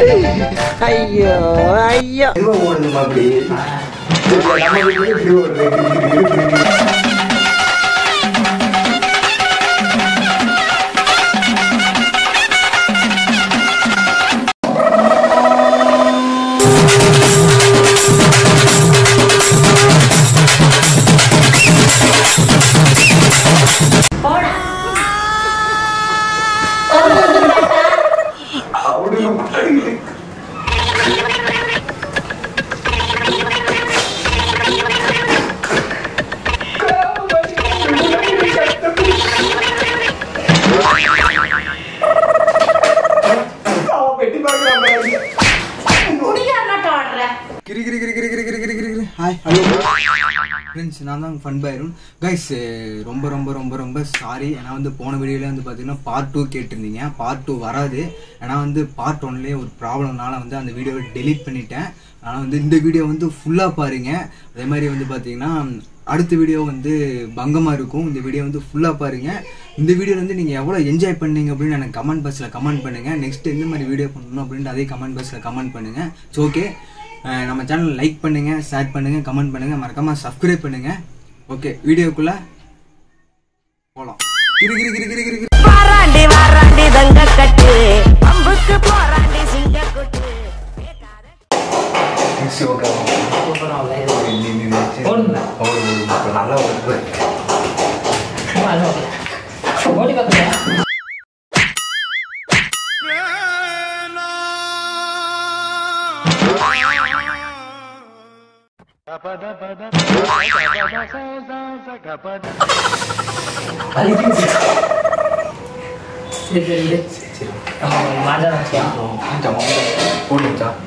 ஐயோ ஐயோ மெதுவா ஓடுதுமா அப்படி நம்ம வீட்டுல இப்படி ஓடுது அப்படி அவன் பெட்டி பார்க்கறான் பாரு. Giri Giri Giri Giri Giri Giri Giri Giri Giri hi hello friends நான் தான் ஃபன் பைரன் கைஸ் ரொம்ப ரொம்ப ரொம்ப ரொம்ப சாரி ஏன்னா வந்து போன வீடியோல வந்து பார்த்தீங்கன்னா பார்ட் டூ கேட்டிருந்தீங்க பார்ட் டூ வராது ஏன்னா வந்து பார்ட் ஒன்லேயே ஒரு ப்ராப்ளம்னால வந்து அந்த வீடியோவை டெலீட் பண்ணிட்டேன் ஆனால் வந்து இந்த வீடியோ வந்து ஃபுல்லாக பாருங்க அதே மாதிரி வந்து பார்த்தீங்கன்னா அடுத்த வீடியோ வந்து பங்கமாக இருக்கும் இந்த வீடியோ வந்து ஃபுல்லாக பாருங்க இந்த வீடியோவில் வந்து நீங்கள் எவ்வளோ என்ஜாய் பண்ணீங்க அப்படின்னு எனக்கு கமெண்ட் பாக்ஸில் கமெண்ட் பண்ணுங்கள் நெக்ஸ்ட் எந்த மாதிரி வீடியோ பண்ணணும் அப்படின்ட்டு அதே கமெண்ட் பாக்ஸில் கமெண்ட் பண்ணுங்கள் ஸோ ஓகே அஹ் நம்ம சேனல் லைக் பண்ணுங்க ஷேர் பண்ணுங்க கமெண்ட் பண்ணுங்க மறக்காம சப்ஸ்கிரைப் பண்ணுங்க ஓகே வீடியோக்குள்ள போலாம் கிரி கிரி கிரி கிரி கிரி கிரி வாராண்டி வாராண்டி தங்க கட்டு பம்புக்கு போராண்டி சிங்க கொட்டு மிக்ஸி உட்காரும். வெள்ளி மீன் வச்சு. ஓடுங்களா? ஓடு, ஓடு. இப்ப நல்லா ஓடுது. ஓடி பார்த்துக்கா சரி சரி விடு. நம்ம மாஜா வச்சியா மச்சான், மச்சான். போடு மச்சான்.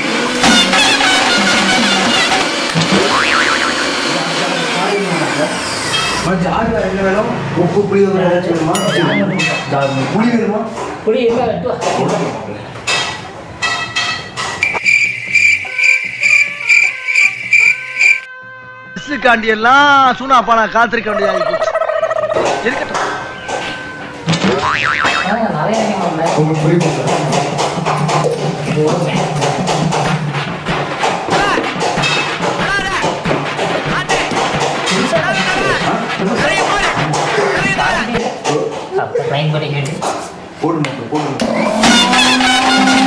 மச்சான், ஜாடி வேற என்ன வேணும்? உப்பு புளி ஒரு ஏதாச்சும் வேணுமா? ஜாடி, புளி வேணுமா? புளி எங்க வெட்டு வா. காண்டி எல்லாம் சூனா பானா காத்திருக்க வேண்டியதாக போச்சு இருக்கட்டும் ஆ, நிறைய ஐட்டம் வாங்கல. உங்க புளி போட்டு. அப்ப ட்ரைன் பண்ணி கேட்டு போடு மச்சான், போடு மச்சான்.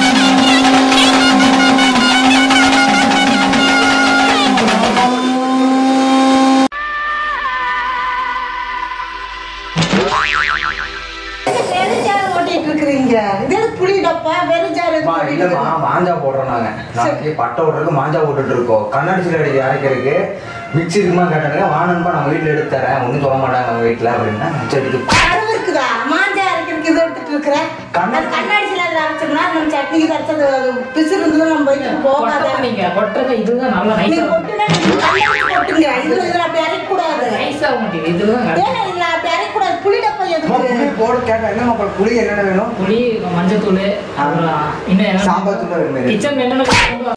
வெறுஞ்சாறு ஓட்டிட்டு இருக்கிறீங்க இது எதுக்கு புளி டப்பா வெறுஞ்சாறு எதுக்கு அம்மா, ஓட்டிட்டு இல்லம்மா, இருக்கீங்க? மாஞ்சா போடுறோம் நாங்க நாளைக்கு பட்டை ஓட்டுறதுக்கு மாஞ்சா போட்டுட்டு இருக்கோம் கண்ணாடி சில அடிக்க அரைக்கிறதுக்கு மிக்ஸி இருக்குமா கேட்டாங்க வானன்பா நம்ம வீட்டுல எடுத்து தரேன் ஒன்றும் சொல்ல மாட்டாங்க நம்ம வீட்டுல அப்படின்னா சரி இது அளவு இருக்குதா மாஞ்சா அரைக்கிறதுக்கு இது எடுத்துட்டு இருக்கிற கண்ணாடி- அது கண்ணாடி சில அரைச்சோம்னா நம்ம சட்னிக்கு அரைச்சது பிசுறு இருந்தது நம்ம வயிற்றுக்கு போகாத கொட்டை நீங்க கொட்டுறது இதுதான் நல்ல நீ நைஸா கொட்டுனா நீங்க கண்ணாடி கொட்டுங்க இதுல இதுல அப்படி அரைக்க கூடாது நைஸா மாட்டேங்குது இதுதான் correct. ஏன்னா இதுல அப்படி அரைக்க கூடாது புளி டப்பா அம்மா, புளி எதுக்கு போடு கேட்டேன் என்ன மக்கள் புளி என்னென்ன வேணும் புளி மஞ்சத்தூள் அப்புறம் இன்னும் என்ன சாம்பார் தூள் அது மாதிரி. கிச்சன் என்னென்ன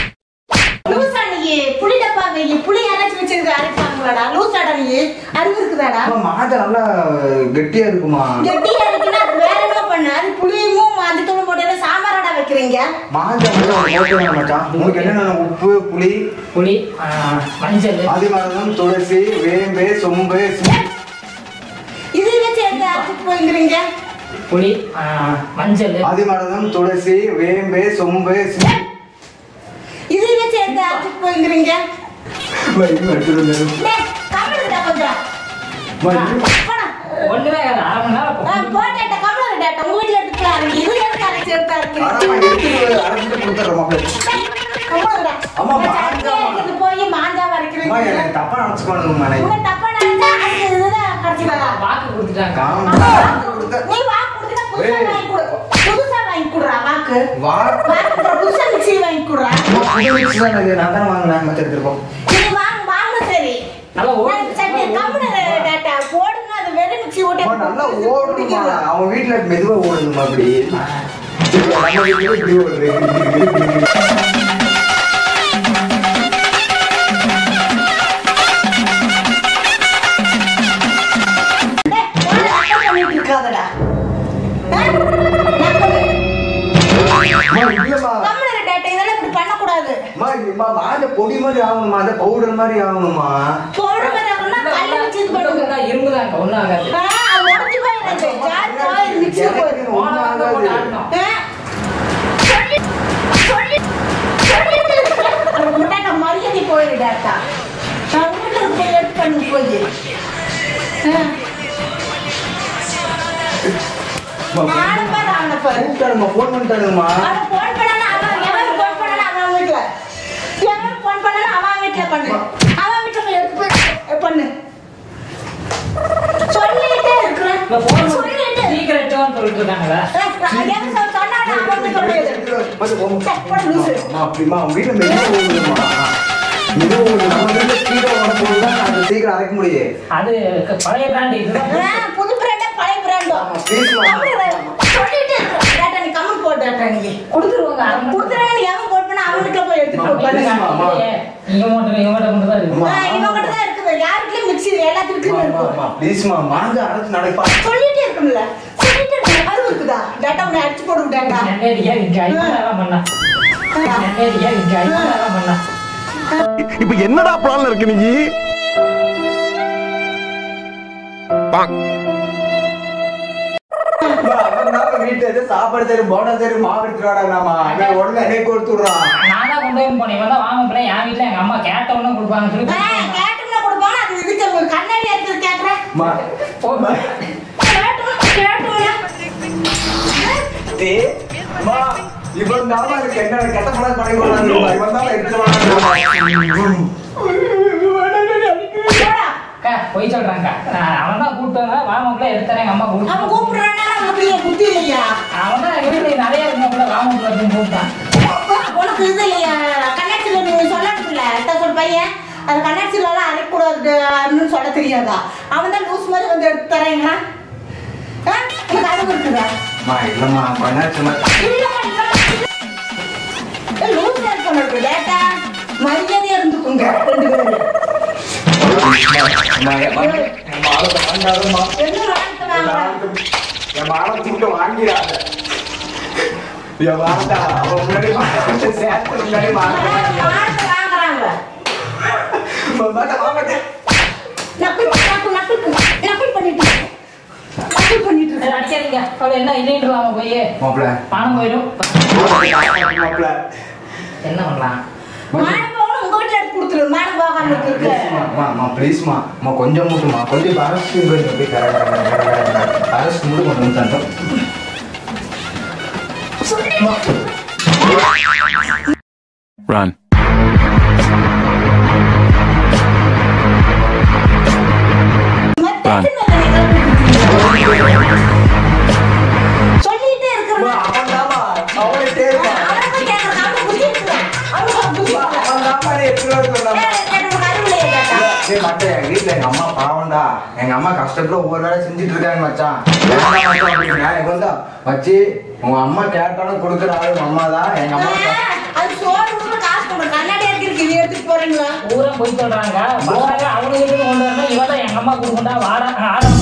லூசா நீ புளி டப்பா வை புளி அரைச்சு வச்சிருக்க அரைப்பாங்களாடா லூசாடா நீ அறிவு இருக்குதாடா அம்மா, மாஞ்சா நல்லா கெட்டியா இருக்குமா கெட்டியா இருக்குன்னா அது வேற என்ன பண்ணு அது புளியும் மஞ்சத்தூளும் போட்டு சாம்பாராடா வைக்கிறீங்க மாஞ்சா மட்டும் ஒரு ஓட்டு வேணும் மச்சான் உங்களுக்கு என்னென்ன உப்பு புளி புளி ஆ, மஞ்சள் அதிமரம் துளசி வேம்பு சொம்பு சி- இதுவே சேர்ந்து அரைச்சிட்டு போய்க்கிறீங்க புளி ஆ, மஞ்சள் அதிமரம் துளசி வேம்பு சொம்பு சி- இதுவே சேர்ந்து அரைச்சிட்டு போய்க்கிறீங்க வயிறு வலிக்குது. டேய், கம்முனுடா கொஞ்சம். வயிறு போடா. ஒண்ணுமே ஆகாது. அரை மணி நேரம் ஆ, போ. போட்டேன்டா, கம்முனுடா. உங்க வீட்டுல எடுத்துக்கலாம். இது எதுக்கு அரைச்சு எடுத்து அரைக்கிறீங்க? ஆமா, எடுத்து அரைச்சிட்டு கொடுத்துட்றேன் மாப்பிள்ளை. டேய், கம்முனுடா. அம்மா, நான் மாங்காய் சட்னி அரைக்கிறது போய் மாங்காய் அம்மா, அரைக்கிறீங்க. எனக்கு தப்பா நினைச்சுக்கோணுங்கம்மா, எனக்கு. உங்க தப்பா நினைச்சா அதுக்கு இதுதான் அரைச்சுக்கலாம். வாக்கு கொடுத்துட்டாங்க ஆமா. நீ வாக்கு கொடுத்தா புதுசா ஏய். வாங்கி கொடு. புதுசா வாங்கி கொடுறா வாக்கு வா வாக்கு கொடுறா, புதுசா மிக்ஸி வாங்கி கொடுறா புது மிக்ஸி தான் இது. நான் தானே வாங்கினேன் மச்சான் எடுத்துருக்கோம் நீ வாங்க வாங்க சரி நல்லா ஓடு. நான் சட்னி கம்முனு டேட்டா போடுங்க அது வெறும் மிக்ஸி ஓட்டி அம்மா, நல்லா ஓடுமா அவன் வீட்டுல மெதுவா ஓடுதுமா அப்படி சரி, நம்ம வீட்டுல இப்படி ஓடுது பண்ணிட்டு இருக்காதடா ஆ? நான் சொல்லு. இல்லம்மா கம்முனு இரு டேட்டா இதெல்லாம் இப்படி பண்ணக்கூடாது அம்மா, அம்மா, மாஞ்ச பொடி மாதிரி ஆகணுமா அந்த பவுடர் மாதிரி ஆகணுமா பவுடர் மாதிரி ஆகணும்னா கல்ல வச்சு இது பண்ணுங்க இரும்புதாங்க ஒன்றும் ஆகாது ஆ, அது உடைஞ்சு போயிடாது. ஜார் போய் மிக்ஸி போய். எனக்கு ஒண்ணும் ஆகாது. ஆ? சொல்லி சொல்லி சொல்லிட்டு இருக்கிறேன். உனக்கு முன்னாடி நான் மரியாதை போயிடு டேட்டா நான் வீட்டுல போய் எடுத்து பண்ணி போய் ஆ. நானும் பாரு அவனை பாரு கூப்பிட்டாருமா ஃபோன் பண்ணிட்டாருமா அவன் போன் பண்ணாலும் அவன் எவன் போன் பண்ணாலும் அவன் வீட்டுல எவன் போன் பண்ணாலும் அவன் வீட்டுல பண்ணு அவன் வீட்டுல போய் எடுத்து போய் பண்ணு சொல்லிட்டே இருக்கிறேன் இப்போ ஃபோன் சொல்லிட்டு சீக்கிரட்டும் சொல்லிட்டு இருக்காங்களா எவன் சொ- சொன்னாலும் அவன் வீட்டுல போய் எடு. போடு லூசு. அப்படிமா அவங்க வீட்டுல மெதுவா ஓடுதுமா மெதுவா ஓடுது நம்ம வீட்டுல ஸ்பீடா ஓட போதுதான் அது சீக்கிரம் அரைக்க முடியும் அது க- பழைய பிராண்ட் இதுதான் ஆ, புது பிராண்டா பழைய பிராண்டோ ஆமா, பேசுமா. சொல்லிட்டு இருக்கிறேன் டேட்டா நீ கம்மன் போட்டு டேட்டா நீ கொடுத்துருவாங்க அது கொடுத்துறாங்க நீ எவன் போட் பண்ணா அவன் வீட்டுல போய் எடுத்துட்டு போய் பண்ணு ஆமா. நீங்க மட்டும் இவங்க மட்டும் மட்டும் தான் இருக்கு ஆமா. ஆ, இவன் கிட்ட தான் இருக்குது யாருக்குலயும் மிக்ஸி எல்லாத்துக்கும் இருக்கும் ப்ளீஸ்மா மாஞ்ச அரைச்சு நடப்பா சொல்லிட்டே இருக்கும்ல சொல்லிட்டே இருக்கு அது இருக்குதா டேட்டா உன்னை அடிச்சு போடும் டேட்டா நன்னேடியா இங்க ஐம்பதாயிரம் பண்ணா நன்னேடியா இங்க ஐம்பதாயிரம் பண்ணா இப்ப என்னடா பிளான்ல இருக்கு நீ வீட்டுல ஏதோ சாப்பாடு தரும் போனா தரும் மாவு எடுத்துட்டு நாம அவன் உடனே என்னை கொடுத்து விடுறான் நான் தான் கொண்டு வந்து போனேன் இவன் தான் வாங்க போனேன் என் வீட்டுல எங்க அம்மா கேட்ட உடனே கொடுப்பாங்க சொல்லி கேட்டுனா கொடுப்பாங்க அது இதுக்கு ஒரு கண்ணாடி எடுத்து கேக்குறேன் மா போதும். கேட்டுனா கேட்டுனா டேய், மா, இவன் தாமா எனக்கு என்ன கெட்ட பழக்கம் பண்ணி கொள்ளாது இவன் தான் எடுத்து போடா அக்கா, பொய் சொல்றாங்க அவன் தான் கூப்பிட்டு வந்தா வாமக்குள்ள எடுத்தாரன் எங்க அம்மா அவன் கூப்பிட்டு கூப்பிடுறானா நமக்கு ஏன் புத்தி இல்லையா அவன் தான் எங்க வீட்டுல நிறைய இருந்தா வாமக்குள்ள அப்படின்னு கூப்பிட்டான் உனக்கு இது இல்லையா கண்ணாடியில் நீ சொல்லணும்ல அதான் சொல் பையன் அது கண்ணாடியில் எல்லாம் அரைக்கூடாதுன்னு சொல்ல தெரியாதா அவன் தான் லூஸ் மாதிரி வந்து எடுத்து தரேங்க உனக்கு அறிவு இருக்குதா மா இல்லம்மா பண்ணாச்சுமா லூஸ் இருக்கணும் லேட்டா மரியாதையா இருந்துக்குங்க ரெண்டு பேரும் என்ன வாங்கிட்டு வாங்க என் மானத்தை மட்டும் வாங்கிடாத என் வாண்டா அவன் முன்னாடி மானத்தை சேர்த்து முன்னாடி மானத்தை வாங்கிட்டு வாங்குறாங்க வாங்கிட்டேன் நக்கல் நக்கல் நக்கல் நக்கல் பண்ணிட்டு இருக்கு. நக்கல் பண்ணிட்டு சரி, அடிக்காதீங்க அவள் என்ன இல்லைன்றாங்க போய் மாப்பிள்ள பணம் போயிடும் மாப்பிள்ள என்ன பண்ணலாம் மாடு போகணும் உங்க வீட்டுல எடுத்து கொடுத்துரு மாடு போகாம இருக்கு ப்ளீஸ்மா ப்ளீஸ்மா அம்மா கொஞ்சம் மட்டும்மா கொஞ்சம் அரசு போய் அரசு மட்டும் கொண்டு வந்து தந்தோம் Run. சொல்லிட்டே இருக்கிறேன் அவன் தாமா அவன்கிட்டே இருப்பான் அவனுக்கு கேட்கறது அவனுக்கு புத்தி இருக்குதா? அவனுக்கு புத்தி இருக்குதா? அவன் தாமா எடுத்துட்டு வர சொன்னான் ஏய், எனக்கு அறிவில்லையே கேட்டா. டேய் மட்டை, எங்க வீட்ல எங்க அம்மா பாவம்டா எங்க அம்மா கஷ்டத்துல ஒவ்வொரு வேலை செஞ்சுட்டு இருக்காங்க மச்சான் வேண்டாம் மச்சான் அப்படின்னா, எனக்கு வந்தா வச்சு உங்க அம்மா கேட்டாலும் கொடுக்குற ஆளு உங்க அம்மா தான் எங்க அம்மா ஆ, அது சோறு கூட காசு கொடு. கண்ணாடி இருக்கு இது எடுத்துட்டு போறீங்களா ஊரா போய் சொல்றாங்க போறாங்க அவங்க வீட்டுக்கு கொண்டு வரணும் இவன் தான் எங்க அம்மா கொடுக்கண்டா வாடா ஆடம்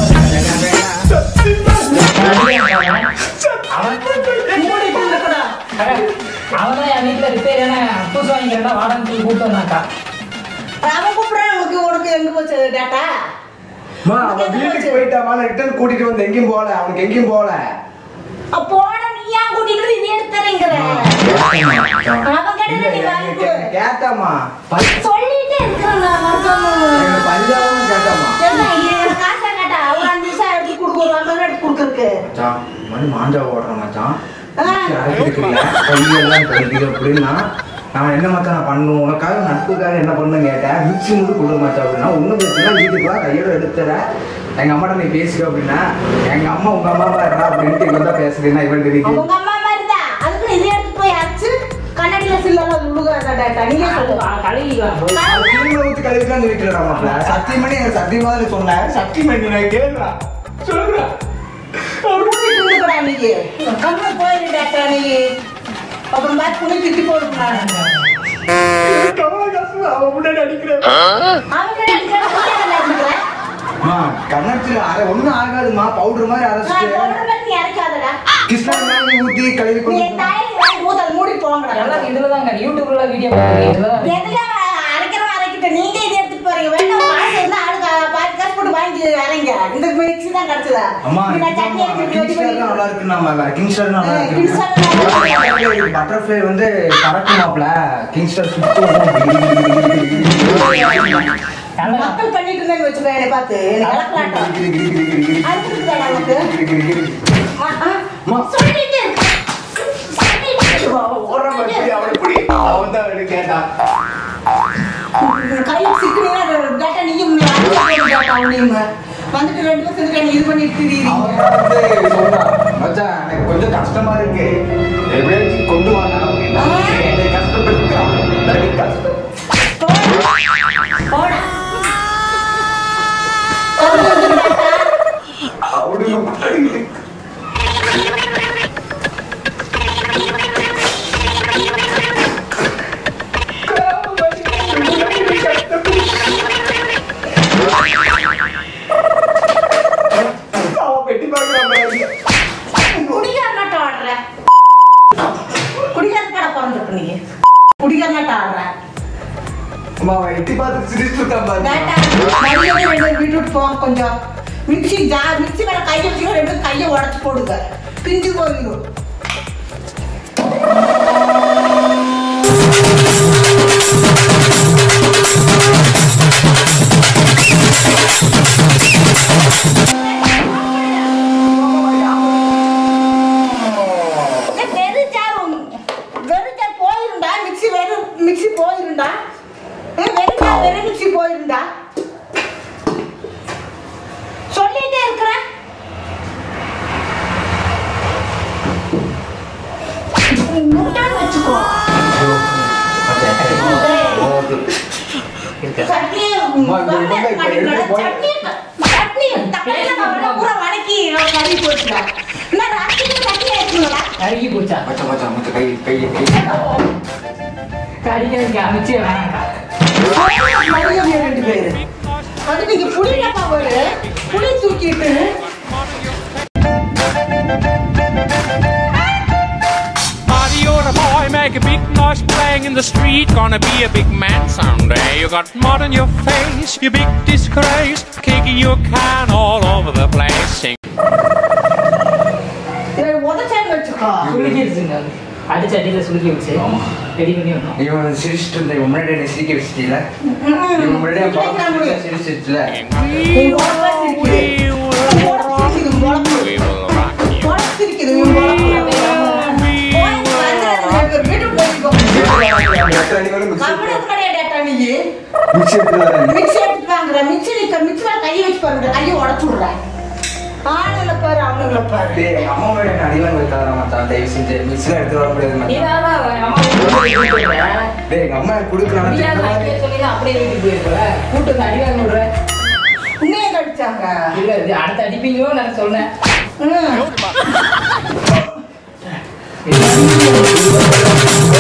அவன் மூடிட்டு இருக்கடா. அவன் தான் என் வீட்டுல ரிப்பேர் என்ன புதுசு வாங்கிக்கிறா வாடான்னு சொல்லி கூப்பிட்டு வந்தாக்கா அவன் கூப்பிடுறான் உனக்கு உனக்கு எங்க போச்சு டேட்டா அம்மா, அவன் வீட்டுக்கு போயிட்டாமா ரிட்டர்ன் கூட்டிட்டு வந்து எங்கேயும் போகல அவனுக்கு எங்கேயும் போகல போட நீ ஏன் கூட்டிட்டு வந்து இது எடுத்து தரேங்கிற அவன் கேட்டா நீ வாங்கி கொடு. கேட்டாமா சொல்லிட்டே இருக்கிறேன் நான் மறுக்காம. பஞ்சாபம் கேட்டாமா என்ன, இது காசா கேட்டா? ஒரு அஞ்சு நிமிஷம் எடுத்து கொடுக்கு, ஒரு ஐம்பது ரூபா எடுத்து கொடுக்கறதுக்கு. மச்சான் மணி மாஞ்சா ஓடுறேன் மச்சான் ஆ. அரைக்கிறீங்க கையெல்லாம் தெரியுது அப்படின்னா நான் என்ன மச்சான் நான் பண்ணும் உனக்காக நட்புக்காக என்ன பண்ணு கேட்டேன் மிக்சி மட்டும் கொடு மச்சான் அப்படின்னா ஒன்றும் பிரச்சனை வீட்டுக்கு வா கையோட எடுத்துற எங்க அம்மாட்ட நீ பேசிக்க அப்படின்னா எங்க அம்மா உங்க அம்மாவா இருக்கா அப்படின்ட்டு இவன் தான் பேசுறேன்னா இவன் தெரியுது உங்க அம்மா மாதிரிதான். அதுக்குன்னு இதை எடுத்துட்டு போய் அரைச்சு, கண்ணாடியில சில்லெல்லாம் அது விழுகாதா டேட்டா? நீயே சொல்லு. கழுவிக்கலாம் போய் சத்தியமணி ஊத்தி கழுவிக்கலாம் சொல்லிட்டு மாப்பிள்ள சத்தியமணி எனக்கு சத்தியமா தான் சொன்னேன் சத்தியமணி நான் கேளுடா சொல்றேன் கூட்டிட்டு இருந்துக்கடா நீ. கம்முனு போயிரு டேட்டா நீ. அப்புறம் பார்த்து புள்ளி திட்டி போடுங்க கவலை காசு அவன் முன்னாடி அடிக்கிறேன் அவங்க அடிக்கிற புள்ளி என்ன அடிக்கிற? மா கண்ணாச்சில அரை ஒண்ணும் ஆகாதுமா பவுடர் மாதிரி நான் அரைச்சிட்டு சொல்ற மாதிரி நீ அரைக்காதடா. கிருஷ்ணா மாதிரி ஊத்தி கழுவி நீ கொண்டு என் தலையில வாங்கி ஊத்தாத வீடியோ போட்டுருக்கீங்க எதுல அரைக்கிறோம் அரைக்கிட்ட நீங்க இதை எடுத்துட்டு போறீங்க வேண்டாம் காசு இருந்தா ஆளுக்கு பாதி காசு போட்டு வாங்கி அரைங்க இந்த மிக்ஸி தான் கிடைச்சதா அம்மா இது நான் சட்னி அரைக்கிறதுக்கு ready கிங்ஸ்டர் பண்ணி- நல்லா இருக்கு நம்ம கிங்ஸ்டர் நல்லா ஏய், இருக்கு Kingstar நல்லா இருக்கு. பட்டர்ஃப்ளை வந்து கரெக்ட் மாப்ள கிங்ஸ்டர் மக்கள் பண்ணிட்டு இருந்தேன்னு வச்சுக்கோ என்னை பார்த்து எனக்கு இழக்கலாட்டம் அடுத்தது நமக்கு ஆ, ஆ. அம்மா. சொல்லிட்டே இருக்கு. சொல்லிட்டே இருக்கு. அவன் தான் கேட்டான் கையில் சிக்கினீங்கன்னா டேட்டா நீயும் டேட்டா அவனையும் வந்துட்டு ரெண்டு பேரும் சேர்ந்து என்னை இது பண்ணிட்டு திரியுறீங்க அவன் தான் வந்து சொன்னான் மச்சான் எனக்கு கொஞ்சம் கஷ்டமா இருக்கு எப்படியாச்சும் கொண்டு வாங்க அப்படின்னா என்னை கஷ்டப்பட்டு அவன் கஷ்டம் போடா. போடா. கொண்டு வந்துரு டேட்டா. அவனுக்கு அவன் பெட்டி பார்க்குறான் குடிகார நாட்டம் ஆடுற குடிகார கடை பிறந்திருக்கு நீ குடிகார நாட்டம் ஆடுற அம்மா அவன் எட்டி பார்த்து சிரிச்சுட்டு இருக்கான் பாரு. டேட்டா மரியாதை ரெண்டு பேரும் வீட்டு விட்டு போங்க கொஞ்சம் மிக்ஸி ஜா மிக்ஸி மேல கையை வச்சுக்கோ ரெண்டு பேரும் கையை உடச்சு போடுங்க பிஞ்சு போயிடும் ஏய், வெறும் ஜார் உம், வெறும் ஜார் போயிருண்டா மிக்ஸி வெறும் மிக்ஸி போயிருண்டா ஏய், வெறும் ஜார் வெறும் மிக்ஸி போயிருண்டா சொல்லிட்டே இருக்கிறேன் முட்டான்னு வச்சுக்கோ சட்னி அம்மா, இது ரொம்ப இப்ப எடுத்து போய்- சட்னி சட்னி தக்காளி நான் பூரா வதக்கி கறி போட்டுடா நான் ராத்திரி சட்னி ஆயிடுச்சுங்களா அருகி போச்சா மச்சான் மச்சான் மச்சான் கை கை கை கடிக்க அமைச்சே வேணாம்டா மரியாதை ரெண்டு பேரு அது நீங்க புளியப்பா ஒரு புளி தூக்கிட்டு Party, you're a boy, make a big noise playing in the street. Gonna be a big man someday. You got mud on your face, you big disgrace. Kicking your can all over the place. Sing. உதச்சான்னு வச்சுக்கோ சுளுக்கிடுச்சுங்க அடிச்சு அடியில சுளுக்கி வச்சு ready பண்ணி வந்தோம் இவன் சிரிச்சிட்டு இருந்த இவன் முன்னாடி என்ன சிரிக்க வச்சிட்டீல இவன் முன்னாடி என் பாப்பா சிரிச்சிட்டுல உங்க உடம்புல சிரிக்குது. உங்க உடம்புல சிரிக்குது, உங்க உடம்புல. We will rock you. உடம்பு சிரிக்குது, உங்க உடம்புல. போய் வந்து ரெண்டு பேர் வீட்டுக்கு போய்க்கோ. கம்முனு கிடையாது டேட்டா நீ. மிக்ஸி எடுத்துட்டு வாங்குற. மிக்ஸி நீ- மிக்ஸி மேல கையை வச்சு பாருங்க. கையை உடைச்சு விடுற. ஆளுங்களை பாரு, அவனுங்களை பாரு. அம்மா மேல அடிவாங்க வைத்தாரா மச்சான் தயவு செஞ்சு மிக்ஸில் எடுத்துட்டு வர முடியாது மச்சான் நீதான் அம்மா வீட்டுக்கு போயிருக்க. டேய் எங்க அம்மா கொடுக்கலாம் நீ தான் அடிக்க சொல்லிதான் அப்படியே வீட்டுக்கு போயிருக்கல கூட்டு வந்து அடி வாங்க விடுற உன்னையே கடிச்சாங்க. இல்ல இது அடுத்த அடிப்பீங்களோ நான் சொன்னேன் ம். இது